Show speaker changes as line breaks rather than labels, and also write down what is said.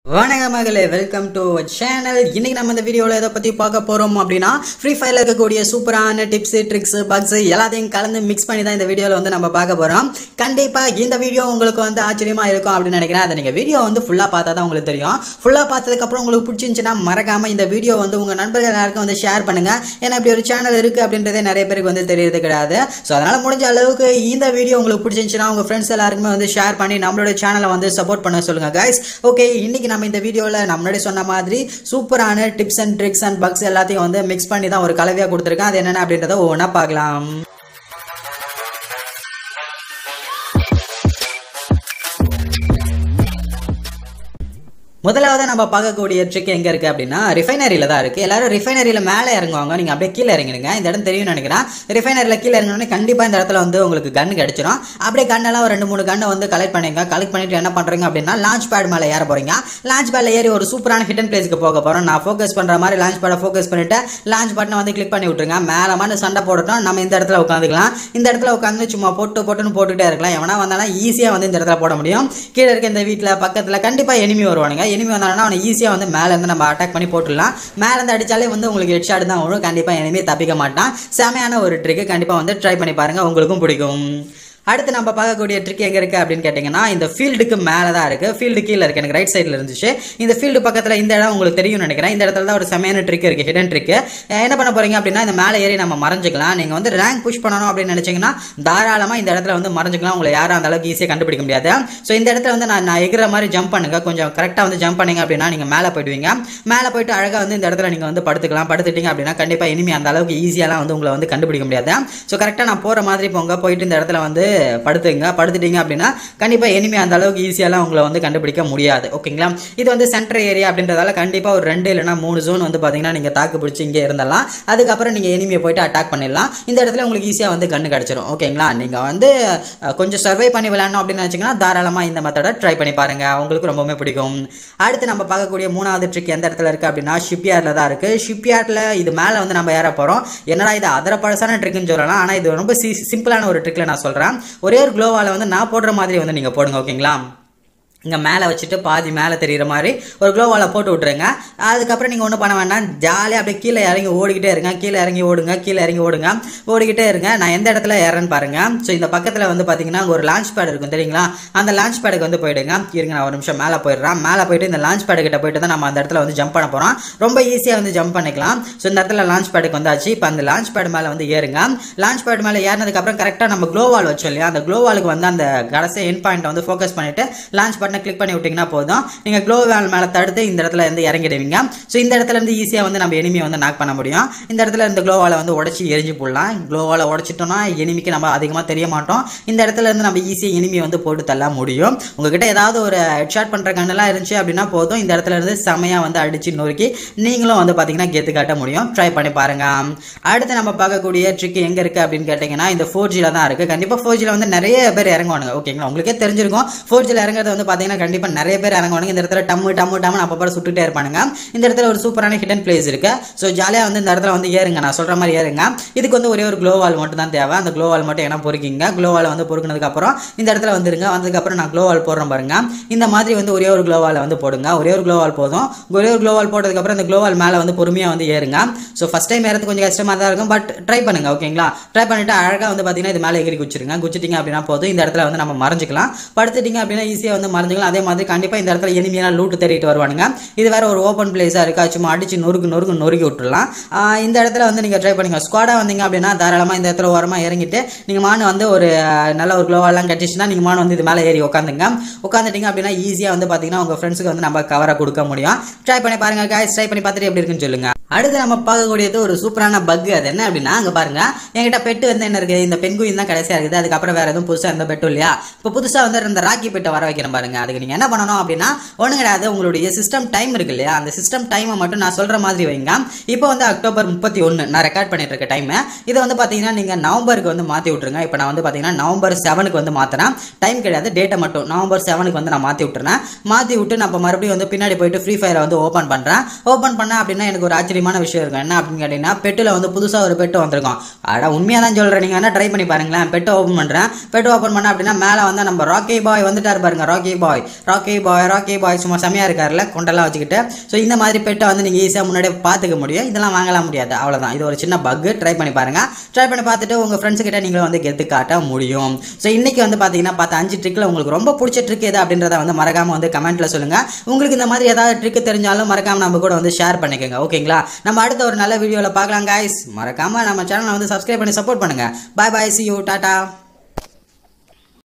வணக்கம் மகளே welcome to channel இன்னைக்கு நம்ம இந்த வீடியோவில் எதை பற்றி பார்க்க போகிறோம் அப்படின்னா ஃப்ரீ ஃபயரில் இருக்கக்கூடிய சூப்பரான டிப்ஸு ட்ரிக்ஸு பக்ஸ் எல்லாத்தையும் கலந்து மிக்ஸ் பண்ணி தான் இந்த வீடியோவில் வந்து நம்ம பார்க்க போகிறோம் கண்டிப்பாக இந்த வீடியோ உங்களுக்கு வந்து ஆச்சரியமாக இருக்கும் அப்படின்னு நினைக்கிறேன் அதை நீங்கள் வீடியோ வந்து ஃபுல்லாக பார்த்தா தான் உங்களுக்கு தெரியும் ஃபுல்லாக பார்த்ததுக்கப்புறம் உங்களுக்கு பிடிச்சிருந்துச்சுன்னா மறக்காமல் இந்த வீடியோ வந்து உங்கள் நண்பர்கள் எல்லாருக்கும் வந்து ஷேர் பண்ணுங்கள் ஏன்னா இப்படி ஒரு சேனல் இருக்குது அப்படின்றதே நிறைய பேருக்கு வந்து தெரியறது கிடையாது ஸோ அதனால் முடிஞ்ச அளவுக்கு இந்த வீடியோ உங்களுக்கு பிடிச்சிருந்துச்சுன்னா உங்கள் ஃப்ரெண்ட்ஸ் எல்லாருக்குமே வந்து ஷேர் பண்ணி நம்மளோட சேனலை வந்து சப்போர்ட் பண்ண சொல்லுங்கள் guys ஓகே இன்னைக்கு நம்ம இந்த வீடியோவில் நம்ம முன்னாடி சொன்ன மாதிரி சூப்பரான tips and tricks and bugs எல்லாத்தையும் வந்து மிக்ஸ் பண்ணி தான் ஒரு கலவையாக கொடுத்துருக்கேன் அது என்னென்ன அப்படின்றத ஒவ்வொன்றா பார்க்கலாம் முதலாவது நம்ம பார்க்கக்கூடிய ட்ரிக் எங்கே இருக்குது அப்படின்னா ரிஃபைனரியில் தான் இருக்குது எல்லாரும் ரிஃபைனரியில் மேலே இறங்குவாங்க நீங்கள் அப்படியே கீழே இறங்கிடுங்க இந்த இடம் தெரியும்னு நினைக்கிறேன் ரிஃபைனரியில் கீழே இறங்கினோடனே கண்டிப்பாக இந்த இடத்துல வந்து உங்களுக்கு கன் கிடச்சிரும் அப்படியே கண்ணெல்லாம் ஒரு ரெண்டு மூணு கண்ணை வந்து கலெக்ட் பண்ணிங்க கலெக்ட் பண்ணிட்டு என்ன பண்ணுறீங்க அப்படின்னா லான்ச் பேட் மேலே ஏற போகிறீங்க லான்ச் பேடில் ஏறி ஒரு சூப்பரான ஹிடன் பிளேஸ்க்கு போக போகிறோம் நான் ஃபோக்கஸ் பண்ணுற மாதிரி லான்ச் பேடை ஃபோக்கஸ் பண்ணிவிட்டு லான்ச் பட்டனை வந்து கிளிக் பண்ணி விட்டுருங்க மேலே மாதிரி சண்டை போட்டுட்டோம் நம்ம இந்த இடத்துல உட்காந்துக்கலாம் இந்த இடத்துல உட்காந்து சும்மா போட்டு போட்டுன்னு போட்டுகிட்டே இருக்கலாம் எவனா வந்தாலும் ஈஸியாக வந்து இந்த இடத்துல போட முடியும் கீழே இருக்க இந்த வீட்டில் பக்கத்தில் கண்டிப்பாக எனிமி வருவானுங்க எனிமி வந்தாங்கன்னா அவனை ஈஸியாக வந்து மேலேருந்து நம்ம அட்டாக் பண்ணி போட்டுடலாம் மேலேருந்து அடித்தாலே வந்து உங்களுக்கு ஹெட் ஷாட் தான் வரும் கண்டிப்பாக எனிமே தப்பிக்க மாட்டான் செமையான ஒரு ட்ரிக்கு கண்டிப்பாக வந்து ட்ரை பண்ணி பாருங்கள் உங்களுக்கும் பிடிக்கும் அடுத்து நம்ம பார்க்கக்கூடிய ட்ரிக் எங்கே இருக்குது அப்படின்னு கேட்டிங்கன்னா இந்த ஃபீல்டுக்கு மேலே தான் இருக்குது ஃபீல்டு கீழே இருக்குது எனக்கு ரைட் சைடில் இருந்துச்சு இந்த ஃபீல்டு பக்கத்தில் இந்த இடம் உங்களுக்கு தெரியும்னு நினைக்கிறேன் இந்த இடத்துல தான் ஒரு செமையான ட்ரிக் இருக்குது ஹிடன் ட்ரிக்கு என்ன பண்ண போகிறீங்க அப்படின்னா இந்த மேலே ஏறி நம்ம மறைஞ்சிக்கலாம் நீங்கள் வந்து ரேங்க் புஷ் பண்ணணும் அப்படின்னு நினச்சிங்கன்னா தாராளமாக இந்த இடத்துல வந்து மறைஞ்சிக்கலாம் உங்களை யாரும் அந்த அளவுக்கு ஈஸியாக கண்டுபிடிக்க முடியாது ஸோ இந்த இடத்துல வந்து நான் நான் எகிற மாதிரி ஜம்ப் பண்ணுங்க கொஞ்சம் கரெக்டாக வந்து ஜம்ப் பண்ணீங்க அப்படின்னா நீங்கள் மேலே போயிடுவீங்க மேலே போயிட்டு அழகாக வந்து இந்த இடத்துல நீங்கள் வந்து படுத்துக்கலாம் படுத்துட்டீங்க அப்படின்னா கண்டிப்பாக இனிமே அந்த அளவுக்கு ஈஸியாலாம் வந்து உங்களை வந்து கண்டுபிடிக்க முடியாது ஸோ கரெக்டாக நான் போகிற மாதிரி போங்க போயிட்டு இந்த இடத்துல வந்து படுத்துங்க படுத்துட்டீங்க அப்படின்னா கண்டிப்பாக எனிமே அந்த அளவுக்கு ஈஸியாலாம் உங்களை வந்து கண்டுபிடிக்க முடியாது ஓகேங்களா இது வந்து சென்டர் ஏரியா அப்படின்றதால கண்டிப்பாக ஒரு ரெண்டு இல்லைனா மூணு ஜோன் வந்து பார்த்தீங்கன்னா நீங்கள் தாக்கு பிடிச்சி இங்கே இருந்தலாம் அதுக்கப்புறம் நீங்கள் எனிமியை போயிட்டு அட்டாக் பண்ணிடலாம் இந்த இடத்துல உங்களுக்கு ஈஸியாக வந்து கண்ணு கிடச்சிரும் ஓகேங்களா நீங்கள் வந்து அஹ், கொஞ்சம் சர்வை பண்ணி விளையாடணும் அப்படின்னு நினச்சிங்கன்னா தாராளமாக இந்த மெத்தடை ட்ரை பண்ணி பாருங்கள் உங்களுக்கு ரொம்பவுமே பிடிக்கும் அடுத்து நம்ம பார்க்கக்கூடிய மூணாவது ட்ரிக் எந்த இடத்துல இருக்குது அப்படின்னா ஷிப்யார்டில் தான் இருக்குது ஷிப்யார்டில் இது மேலே வந்து நம்ம ஏற போகிறோம் என்னடா இது அதர பழசான ட்ரிக்குன்னு சொல்லலாம் ஆனால் இது ரொம்ப சி சிம்பிளான ஒரு ட்ரிக்கில் நான் சொல்கிறேன் ஒரே ஒரு க்ளோவால் வந்து நான் போடுற மாதிரி வந்து நீங்கள் போடுங்க ஓகேங்களா இங்கே மேலே வச்சுட்டு பாதி மேலே தெரிகிற மாதிரி ஒரு க்ளோவால் போட்டு விட்ருங்க அதுக்கப்புறம் நீங்கள் ஒன்றும் பண்ண வேண்டாம் ஜாலியாக அப்படியே கீழே இறங்கி ஓடிக்கிட்டே இருங்க கீழே இறங்கி ஓடுங்க கீழே இறங்கி ஓடுங்க ஓடிக்கிட்டே இருங்க நான் எந்த இடத்துல ஏறேன்னு பாருங்கள் ஸோ இந்த பக்கத்தில் வந்து பார்த்தீங்கன்னா அங்கே ஒரு லான்ச் பேட் இருக்கும் தெரியுங்களா அந்த லான்ச் பேடுக்கு வந்து போயிடுங்க இருங்க நான் ஒரு நிமிஷம் மேலே போயிடுறேன் மேலே போயிட்டு இந்த லான்ச் பேடு கிட்ட போயிட்டு தான் நம்ம அந்த இடத்துல வந்து ஜம்ப் பண்ண போகிறோம் ரொம்ப ஈஸியாக வந்து ஜம்ப் பண்ணிக்கலாம் ஸோ இந்த இடத்துல லான்ச் பேடுக்கு வந்தாச்சு இப்போ அந்த லான்ச் பேடு மேலே வந்து ஏறுங்க லான்ச் பேடு மேலே ஏறினதுக்கப்புறம் கரெக்டாக நம்ம க்ளோவால் வச்சோம் இல்லையா அந்த க்ளோவாலுக்கு வந்து அந்த கடைசி என் பாயிண்ட் வந்து ஃபோக்கஸ் பண்ணிட்டு லான்ச் பட்டனை கிளிக் பண்ணி விட்டிங்கன்னா போதும் நீங்கள் க்ளோ வேல் மேலே தடுத்து இந்த இடத்துல இருந்து இறங்கிடுவீங்க ஸோ இந்த இடத்துல இருந்து ஈஸியாக வந்து நம்ம எனிமியை வந்து நாக் பண்ண முடியும் இந்த இடத்துல இந்த க்ளோவாலை வந்து உடச்சி எரிஞ்சு போடலாம் க்ளோவாலை உடச்சிட்டோம்னா எனிமிக்கு நம்ம அதிகமாக தெரிய மாட்டோம் இந்த இடத்துல இருந்து நம்ம ஈஸியாக எனிமியை வந்து போட்டு தள்ள முடியும் உங்ககிட்ட ஏதாவது ஒரு ஹெட்ஷாட் பண்ணுற கண்ணெல்லாம் இருந்துச்சு அப்படின்னா போதும் இந்த இடத்துல இருந்து செமையாக வந்து அடிச்சு நொறுக்கி நீங்களும் வந்து பார்த்தீங்கன்னா கெத்து காட்ட முடியும் ட்ரை பண்ணி பாருங்க அடுத்து நம்ம பார்க்கக்கூடிய ட்ரிக் எங்கே இருக்குது அப்படின்னு கேட்டிங்கன்னா இந்த ஃபோர் ஜியில் தான் இருக்குது கண்டிப்பாக ஃபோர் ஜியில் வந்து நிறைய பேர் இறங்குவானுங்க ஓகேங்களா உங்களுக்கே தெரிஞ்சிருக்கும் ஃபோர் ஜியில் இறங்குறது வந்து பார்த்தீங்கன்னா கண்டிப்பாக நிறைய பேர் இறங்குவானுங்க இந்த இடத்துல டம்மு டம்மு டம்னு அப்பப்போ சுட்டுட்டே இருப்பானுங்க இந்த இடத்துல ஒரு சூப்பரான ஹிடன் பிளேஸ் இருக்கு ஸோ ஜாலியாக வந்து இந்த இடத்துல வந்து ஏறுங்க நான் சொல்கிற மாதிரி ஏறுங்க இதுக்கு வந்து ஒரே ஒரு க்ளோ வால் மட்டும் தான் தேவை அந்த க்ளோ வால் மட்டும் என்ன பொறுக்கிங்க க்ளோ வால் வந்து பொறுக்கினதுக்கப்புறம் இந்த இடத்துல வந்துருங்க வந்ததுக்கப்புறம் நான் க்ளோ வால் போடுறேன் பாருங்க இந்த மாதிரி வந்து ஒரே ஒரு க்ளோ வால் வந்து போடுங்க ஒரே ஒரு க்ளோ வால் போதும் ஒரே ஒரு க்ளோ வால் போட்டதுக்கப்புறம் இந்த க்ளோ வால் மேலே வந்து பொறுமையாக வந்து ஏறுங்க ஸோ ஃபஸ்ட் டைம் ஏறது கொஞ்சம் கஷ்டமாக தான் இருக்கும் பட் ட்ரை பண்ணுங்க ஓகேங்களா ட்ரை பண்ணிட்டு அழகாக வந்து பார்த்தீங்கன்னா இது மேலே எகிரி குச்சிருங்க குச்சிட்டிங்க அப்படின்னா போதும் இந்த இடத்துல வந்து நம்ம மறைஞ்சிக்கலாம் படுத்துட்டீங்க அப்படின்னா ஈஸியாக வந்து மறைஞ்சிக்கலாம் அதே மாதிரி கண்டிப்பாக இந்த இடத்துல எனிமையான லூட்டு தேடிட்டு வருவானுங்க இது வேற ஒரு ஓப்பன் பிளேஸாக இருக்கா சும்மா அடிச்சு நொறுக்கு நொறுக்கு நொறுக்கி விட்டுறலாம் ஆஹ் இந்த இடத்துல வந்து நீங்கள் ட்ரை பண்ணுங்க ஸ்குவாடாக வந்தீங்க அப்படின்னா தாராளமாக இந்த இடத்துல ஓரமாக இறங்கிட்டு நீங்கள் மான் வந்து ஒரு ஆஹ், நல்ல ஒரு க்ளோவெல்லாம் கட்டிச்சுன்னா நீங்கள் மான் வந்து இது மேலே ஏறி உட்காந்துங்க உட்காந்துட்டீங்க அப்படின்னா ஈஸியாக வந்து பார்த்தீங்கன்னா உங்கள் ஃப்ரெண்ட்ஸுக்கு வந்து நம்ம கவராக கொடுக்க முடியும் ட்ரை பண்ணி பாருங்க guys ட்ரை பண்ணி பார்த்துட்டு எப்படி இருக்குன்னு சொல்லுங்க அடுத்து நம்ம பார்க்கக்கூடியது ஒரு சூப்பரான பக் அது என்ன அப்படின்னா அங்கே பாருங்க என்கிட்ட பெட்டு வந்து என்ன இருக்குது இந்த பெண்குயின் தான் கடைசியாக இருக்குது அதுக்கப்புறம் வேற எதுவும் புதுசாக எந்த பெட்டும் இல்லையா இப்போ புதுசாக வந்து இந்த ராக்கி பெட்டை வர வைக்கிறேன் பாருங்க அதுக்கு நீங்கள் என்ன பண்ணணும் அப்படின்னா ஒன்றும் கிடையாது உங்களுடைய சிஸ்டம் டைம் இருக்கு இல்லையா அந்த சிஸ்டம் டைமை மட்டும் நான் சொல்கிற மாதிரி வைங்க இப்போ வந்து அக்டோபர் முப்பத்தி ஒன்று நான் ரெக்கார்ட் பண்ணிட்டு இருக்க டைம் இதை வந்து பார்த்தீங்கன்னா நீங்கள் நவம்பருக்கு வந்து மாற்றி விட்ருங்க இப்போ நான் வந்து பார்த்தீங்கன்னா நவம்பர் செவனுக்கு வந்து மாற்றினேன் டைம் கிடையாது டேட்டை மட்டும் நவம்பர் செவனுக்கு வந்து நான் மாற்றி விட்டுறேன் மாற்றி விட்டு நான் இப்போ மறுபடியும் வந்து பின்னாடி போயிட்டு ஃப்ரீ ஃபயரை வந்து ஓப்பன் பண்ணுறேன் ஓப்பன் பண்ணேன் அப்படின்னா எனக்கு ஒரு ஆச்சரியம் ஆச்சரியமான விஷயம் இருக்கும் என்ன அப்படின்னு கேட்டிங்கன்னா பெட்டில் வந்து புதுசாக ஒரு பெட்டு வந்திருக்கும் அட உண்மையாக தான் சொல்கிறேன் நீங்கள் வேணால் ட்ரை பண்ணி பாருங்களேன் பெட்டை ஓப்பன் பண்ணுறேன் பெட்டை ஓப்பன் பண்ண அப்படின்னா மேலே வந்து நம்ம ராக்கி பாய் வந்துட்டார் பாருங்க ராக்கி பாய் ராக்கி பாய் ராக்கி பாய் சும்மா செமையாக இருக்கார்ல கொண்டெல்லாம் வச்சுக்கிட்டு ஸோ இந்த மாதிரி பெட்டை வந்து நீங்கள் ஈஸியாக முன்னாடியே பார்த்துக்க முடியும் இதெல்லாம் வாங்கலாம் முடியாது அவ்வளோதான் இது ஒரு சின்ன பக்கு ட்ரை பண்ணி பாருங்கள் ட்ரை பண்ணி பார்த்துட்டு உங்கள் ஃப்ரெண்ட்ஸ் கிட்ட நீங்களும் வந்து கெத்து காட்ட முடியும் ஸோ இன்னைக்கு வந்து பார்த்தீங்கன்னா பார்த்த அஞ்சு ட்ரிக்கில் உங்களுக்கு ரொம்ப பிடிச்ச ட்ரிக் எது அப்படின்றத வந்து மறக்காம வந்து கமெண்ட்ல சொல்லுங்க உங்களுக்கு இந்த மாதிரி ஏதாவது ட்ரிக் தெரிஞ்சாலும் மறக்காம நம்ம கூட வந்து ஷேர் பண்ணிக்கோங்க ஓகேங்களா நம்ம அடுத்த ஒரு நல்ல வீடியோவில் பார்க்கலாம் guys மறக்காம நம்ம சேனலை வந்து சப்ஸ்கிரைப் பண்ணி சப்போர்ட் பண்ணுங்க bye bye see you Tata